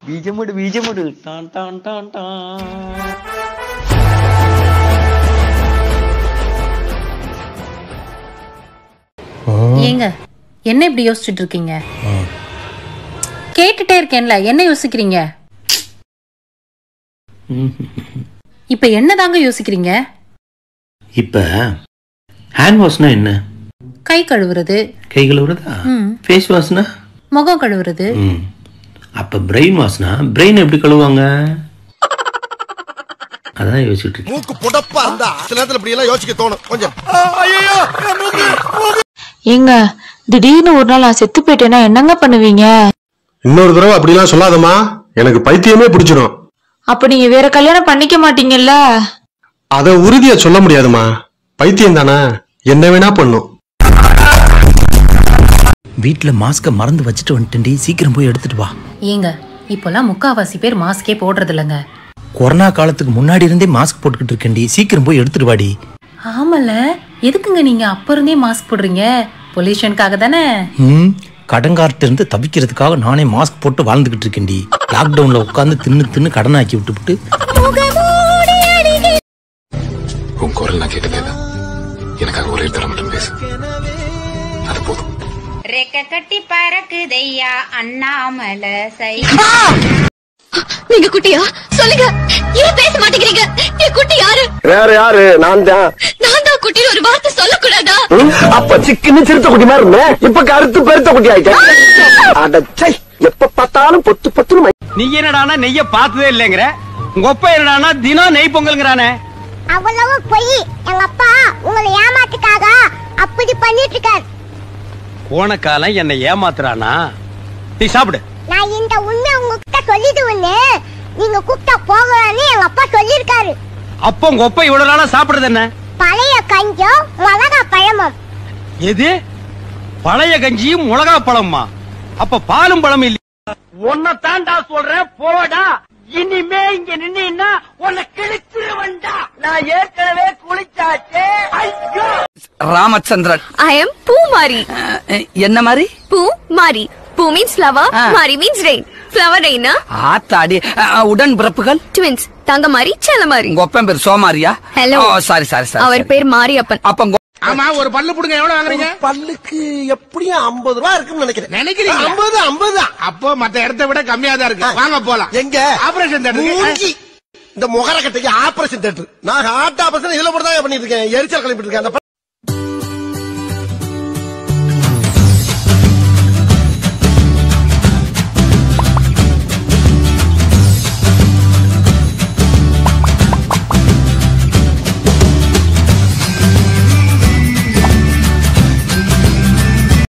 ബീജമിട് ബീജമിട് ടാൻ ടാൻ ടാൻ ടാൻ ஏங்க என்ன இப்படி யோசிச்சுட்டு இருக்கீங்க கேட்டுட்டே இருக்கேன்ல என்ன யோசிக்கிறீங்க இப்ப என்னதாங்க யோசிக்கிறீங்க இப்ப ஹேண்ட் வாஷ்னா என்ன கை கழுவுறது கை கழுவுறதா ம். ஃபேஸ் வாஷ்னா முகம் கழுவுறது ம் அப்ப பிரெயின் வாஷ்னா பிரெயின் எப்படி கழுவுவாங்க அதான் யோசிச்சுட்டு இருக்கேன் மூக்கு புடப்பா இருந்தா சில நேரத்துல இப்படி எல்லாம் யோசிக்க தோணும் கொஞ்சம் ஏங்க திடீர்னு ஒரு நாள் நான் செத்து போயிட்டேன்னா என்னங்க பண்ணுவீங்க இன்னொரு தடவை அப்படிலாம் சொல்லாதம்மா எனக்கு பைத்தியமே பிடிச்சிடும் அப்ப நீங்க வேற கல்யாணம் பண்ணிக்க மாட்டீங்கல்ல அத உறுதியா சொல்ல முடியாதுமா பைத்தியம் தானே என்ன வேணா பண்ணும் வீட்ல மாஸ்க மறந்து வச்சுட்டு வந்துட்டேன்டி சீக்கிரம் போய் எடுத்துட்டு வா ஏங்க இப்போல்லாம் முக்காவாசி பேர் மாஸ்கே போடுறது இல்லைங்க கொரோனா காலத்துக்கு முன்னாடி இருந்தே மாஸ்க் போட்டுக்கிட்டு இருக்கேன்டி சீக்கிரம் போய் எடுத்துட்டு வாடி ஆமல எதுக்குங்க நீங்க அப்ப இருந்தே மாஸ்க் போடுறீங்க பொல்யூஷனுக்காக தானே ம் கடங்கார்ட்ட இருந்து தப்பிக்கிறதுக்காக நானே மாஸ்க் போட்டு வாழ்ந்துகிட்டு இருக்கேன்டி லாக்டவுன்ல உட்காந்து தின்னு தின்னு கடன் ஆக்கி விட்டுவிட்டு உன் குரல் நான் கேட்டதே தான் எனக்காக ஒரே தரம் மட்டும் பேசு அது போதும் ரெக்க கட்டி பறக்குதையா அண்ணாமல சை நீங்க குட்டியா சொல்லுங்க ஏன் பேச மாட்டேங்கிறீங்க என் குட்டி யாரு வேற யாரு நான் தான் நான் தான் குட்டின்னு ஒரு வார்த்தை சொல்லக்கூடாதா அப்ப சிக்கன்னு சிறுத்த குட்டி மாதிரி இருந்தேன் இப்ப கருத்து பெருத்த குட்டி ஆயிட்டேன் அடச்சை எப்ப பார்த்தாலும் பொத்து பொத்துன்னு நீ என்னடானா நெய்ய பார்த்ததே இல்லைங்கிற உங்க அப்பா என்னடானா தினம் நெய் பொங்கல்ங்கிறானே அவ்வளவு பொய் எங்க அப்பா உங்களை ஏமாத்துக்காக அப்படி பண்ணிட்டு இருக்காரு போன காலம் என்னை ஏமாத்துறானா நீ சாப்பிடு நான் இந்த உண்மை உங்ககிட்ட சொல்லிடுவேன்னு நீங்க கூப்பிட்டா போகலான்னு எங்க அப்பா சொல்லியிருக்காரு அப்போ உங்க அப்பா இவ்வளவு நாளா சாப்பிடுறது என்ன பழைய கஞ்சம் மிளகா பழமும் எது பழைய கஞ்சியும் மிளகா பழமா அப்ப பாலும் பழம் இல்ல உன்னை தாண்டா சொல்றேன் போடா இனிமே இங்க நின்னா உன்னை கிழிச்சிருவண்டா நான் ஏற்கனவே குளிச்சாச்சே ஐயோ ராமச்சந்திரன் ஐ எம் பூமாரி என்ன மாதிரி பூ மாரி பூ மீன்ஸ் ஃப்ளவர் மாரி மீன்ஸ் ரெயின் ஃப்ளவர் ரெயினா ஆத்தாடி உடன் பிறப்புகள் ட்வின்ஸ் தங்க மாதிரி செல்ல மாதிரி உங்க ஒப்பன் பேர் சோமாரியா Hello. சாரி சாரி சாரி அவர் பேர் மாரியப்பன் அப்ப உங்க ஆமா ஒரு பல்லு புடுங்க எவ்வளவு வாங்குறீங்க பல்லுக்கு எப்படியும் ஐம்பது ரூபா இருக்குன்னு நினைக்கிறேன் நினைக்கிறீங்க ஐம்பது ஐம்பது அப்போ மத்த இடத்தை விட கம்மியா தான் இருக்கு வாங்க போலாம் எங்க ஆபரேஷன் தேட்டர் இந்த முகர கட்டைக்கு ஆபரேஷன் தேட்டர் நான் ஹார்ட் ஆபரேஷன் இதுல போட்டு தான் பண்ணிட்டு இருக்கேன் எரிச்சல் கிளம்பிட்டு இருக்கேன் அந்த